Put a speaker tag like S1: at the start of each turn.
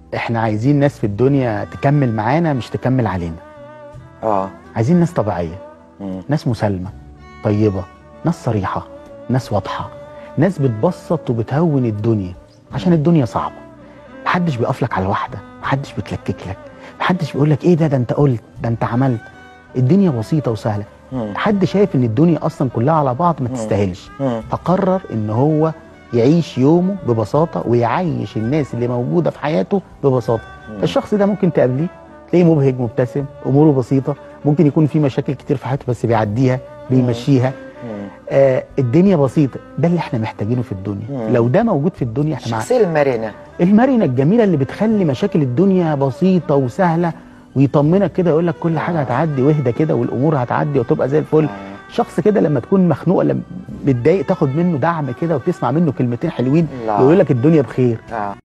S1: احنا عايزين ناس في الدنيا تكمل معانا مش تكمل علينا
S2: اه
S1: عايزين ناس طبيعيه
S2: مم.
S1: ناس مسالمه طيبه ناس صريحه ناس واضحه ناس بتبسط وبتهون الدنيا عشان الدنيا صعبه محدش بيقف لك على واحده محدش بيتلكك لك محدش بيقول لك ايه ده ده انت قلت ده انت عملت الدنيا بسيطه وسهله
S2: مم.
S1: حد شايف ان الدنيا اصلا كلها على بعض ما تستاهلش
S2: مم.
S1: فقرر ان هو يعيش يومه ببساطه ويعيش الناس اللي موجوده في حياته ببساطه الشخص ده ممكن تقابليه تلاقيه مبهج مبتسم اموره بسيطه ممكن يكون في مشاكل كتير في حياته بس بيعديها بيمشيها
S2: مم.
S1: آه الدنيا بسيطه ده اللي احنا محتاجينه في الدنيا
S2: مم.
S1: لو ده موجود في الدنيا احنا مع
S2: الشخصيه المرنه
S1: المرنه الجميله اللي بتخلي مشاكل الدنيا بسيطه وسهله ويطمنك كده يقول لك كل حاجه هتعدي واهدى كده والامور هتعدي وتبقى زي الفل شخص كده لما تكون مخنوق ولا متضايق تاخد منه دعم كده وتسمع منه كلمتين حلوين
S2: لا.
S1: يقول لك الدنيا بخير
S2: اه